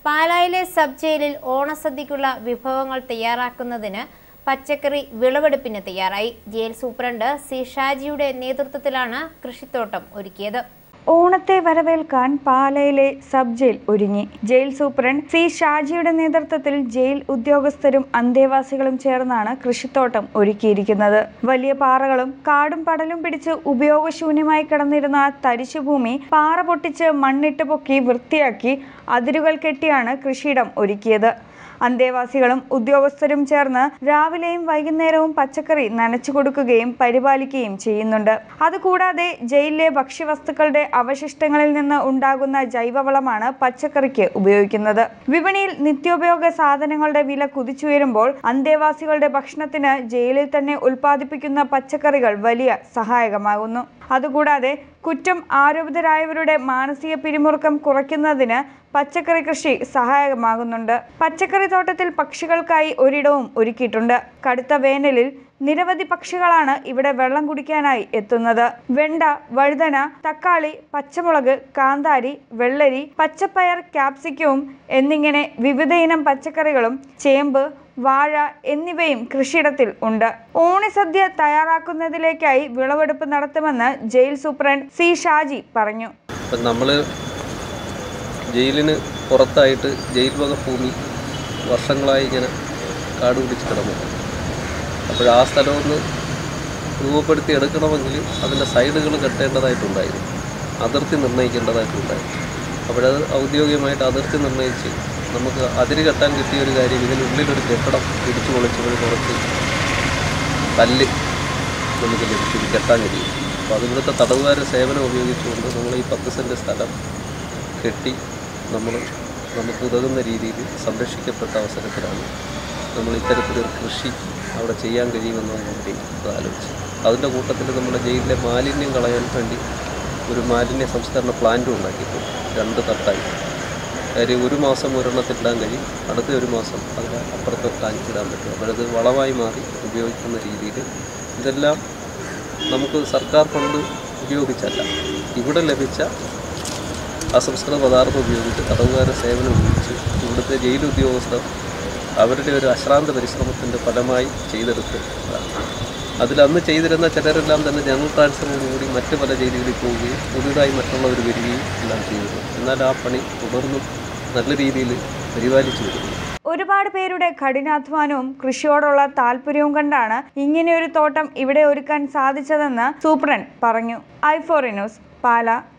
പാലായിലെ സബ് ജയിലിൽ ഓണസദ്യക്കുള്ള വിഭവങ്ങൾ തയ്യാറാക്കുന്നതിന് പച്ചക്കറി വിളവെടുപ്പിന് തയ്യാറായി ജയിൽ സൂപ്രണ്ട് സി ഷാജിയുടെ നേതൃത്വത്തിലാണ് കൃഷിത്തോട്ടം ഒരുക്കിയത് ഓണത്തെ വരവേൽക്കാൻ പാലയിലെ സബ് ജയിൽ ഒരുങ്ങി ജയിൽ സൂപ്രണ്ട് സി ഷാജിയുടെ നേതൃത്വത്തിൽ ജയിൽ ഉദ്യോഗസ്ഥരും അന്തേവാസികളും ചേർന്നാണ് കൃഷിത്തോട്ടം ഒരുക്കിയിരിക്കുന്നത് വലിയ പാറകളും കാടും പടലും പിടിച്ച് ഉപയോഗശൂന്യമായി കിടന്നിരുന്ന തരിശുഭൂമി പാറ പൊട്ടിച്ച് മണ്ണിട്ട് പൊക്കി വൃത്തിയാക്കി അതിരുകൾ കെട്ടിയാണ് കൃഷിയിടം ഒരുക്കിയത് അന്തേവാസികളും ഉദ്യോഗസ്ഥരും ചേർന്ന് രാവിലെയും വൈകുന്നേരവും പച്ചക്കറി നനച്ചു കൊടുക്കുകയും പരിപാലിക്കുകയും ചെയ്യുന്നുണ്ട് അതുകൂടാതെ ജയിലിലെ ഭക്ഷ്യവസ്തുക്കളുടെ അവശിഷ്ടങ്ങളിൽ നിന്ന് ഉണ്ടാകുന്ന ജൈവവളമാണ് പച്ചക്കറിക്ക് ഉപയോഗിക്കുന്നത് വിപണിയിൽ നിത്യോപയോഗ സാധനങ്ങളുടെ വില കുതിച്ചുയരുമ്പോൾ അന്തേവാസികളുടെ ഭക്ഷണത്തിന് ജയിലിൽ തന്നെ ഉൽപ്പാദിപ്പിക്കുന്ന പച്ചക്കറികൾ വലിയ സഹായകമാകുന്നു അതുകൂടാതെ കുറ്റം ആരോപിതരായവരുടെ മാനസിക പിരിമുറുക്കം കുറയ്ക്കുന്നതിന് പച്ചക്കറി കൃഷി സഹായകമാകുന്നുണ്ട് പച്ചക്കറി തോട്ടത്തിൽ പക്ഷികൾക്കായി ഒരിടവും ഒരുക്കിയിട്ടുണ്ട് കടുത്ത വേനലിൽ നിരവധി പക്ഷികളാണ് ഇവിടെ വെള്ളം കുടിക്കാനായി എത്തുന്നത് വെണ്ട വഴുതന തക്കാളി പച്ചമുളക് കാന്താരി വെള്ളരി പച്ചപ്പയർ ക്യാപ്സിക്കവും എന്നിങ്ങനെ വിവിധയിനം പച്ചക്കറികളും ചേമ്പ് വാഴ എന്നിവയും കൃഷിയിടത്തിൽ ഉണ്ട് ഓണസദ്യ തയ്യാറാക്കുന്നതിലേക്കായി വിളവെടുപ്പ് നടത്തുമെന്ന് ജയിൽ സൂപ്രണ്ട് സി ഷാജി പറഞ്ഞു ഇപ്പം നമ്മൾ ജയിലിന് പുറത്തായിട്ട് ജയിൽ വക ഭൂമി വർഷങ്ങളായി ഇങ്ങനെ കാട് പിടിച്ച് കിടന്നു അപ്പോൾ ആ സ്ഥലമൊന്ന് രൂപപ്പെടുത്തി എടുക്കണമെങ്കിൽ അതിൻ്റെ സൈഡുകൾ കെട്ടേണ്ടതായിട്ടുണ്ടായിരുന്നു അതിർത്തി നിർണ്ണയിക്കേണ്ടതായിട്ടുണ്ടായിരുന്നു അപ്പോഴത് ഔദ്യോഗികമായിട്ട് അതിർത്തി നിർണ്ണയിച്ച് നമുക്ക് അതിര് കെട്ടാൻ കിട്ടിയ ഒരു കാര്യം ഇതിനുള്ളിലൊരു കെട്ടിടം ഇടിച്ചു പൊളിച്ചപ്പോൾ കുറച്ച് കല്ല് നമുക്ക് ലഭിച്ചു ഇത് കെട്ടാൻ കഴിയും അപ്പോൾ അത് ഇവിടുത്തെ തടവുകാരുടെ സേവനം ഉപയോഗിച്ചുകൊണ്ട് നമ്മൾ ഈ പത്ത് സെൻറ്റ് സ്ഥലം കെട്ടി നമ്മൾ നമുക്ക് ഉതകുന്ന രീതിയിൽ സംരക്ഷിക്കപ്പെട്ട അവസരത്തിലാണ് നമ്മൾ ഇത്തരത്തിലൊരു കൃഷി അവിടെ ചെയ്യാൻ കഴിയുമെന്ന് കൂടി അത് ആലോചിച്ചു അതിൻ്റെ കൂട്ടത്തിൽ നമ്മുടെ ജയിലിലെ മാലിന്യം കളയാൻ വേണ്ടി ഒരു മാലിന്യ സംസ്കരണ പ്ലാന്റും ഉണ്ടാക്കിയിട്ടുണ്ട് രണ്ട് തട്ടായി കാര്യം ഒരു മാസം ഒരെണ്ണത്തിലിടാൻ കഴിയും അടുത്ത ഒരു മാസം അതിന് അപ്പുറത്തെ ടാങ്ക് ഇടാൻ പറ്റും അപ്പോഴത് വളമായി മാറി ഉപയോഗിക്കുന്ന രീതിയിൽ ഇതെല്ലാം നമുക്ക് സർക്കാർ ഫണ്ട് ഉപയോഗിച്ചല്ല ഇവിടെ ലഭിച്ച അസംസ്കൃത പദാർത്ഥം ഉപയോഗിച്ച് തടവുകാരെ സേവനം ഉപയോഗിച്ച് ഇവിടുത്തെ ജയിൽ ഉദ്യോഗസ്ഥർ അവരുടെ ഒരു അശ്രാന്ത പരിശ്രമത്തിൻ്റെ ഫലമായി ചെയ്തെടുത്തതാണ് അതിൽ അന്ന് ചെയ്തിരുന്ന ചിലരെല്ലാം തന്നെ ജനറൽ ട്രാൻസ്ഫറോടുകൂടി മറ്റ് പല ജയിലുകളിൽ പോവുകയും പുതുതായി മറ്റുള്ളവർ വരികയും എല്ലാം ചെയ്തിരുന്നു എന്നാൽ ആ പണി തുടർന്നും നല്ല രീതിയിൽ പരിപാലിച്ചു വരുന്നു ഒരുപാട് പേരുടെ കഠിനാധ്വാനവും കൃഷിയോടുള്ള താല്പര്യവും കണ്ടാണ് ഇങ്ങനെയൊരു തോട്ടം ഇവിടെ ഒരുക്കാൻ സാധിച്ചതെന്ന് സൂപ്രണ്ട് പറഞ്ഞു ഐ ഫോറി ന്യൂസ് പാല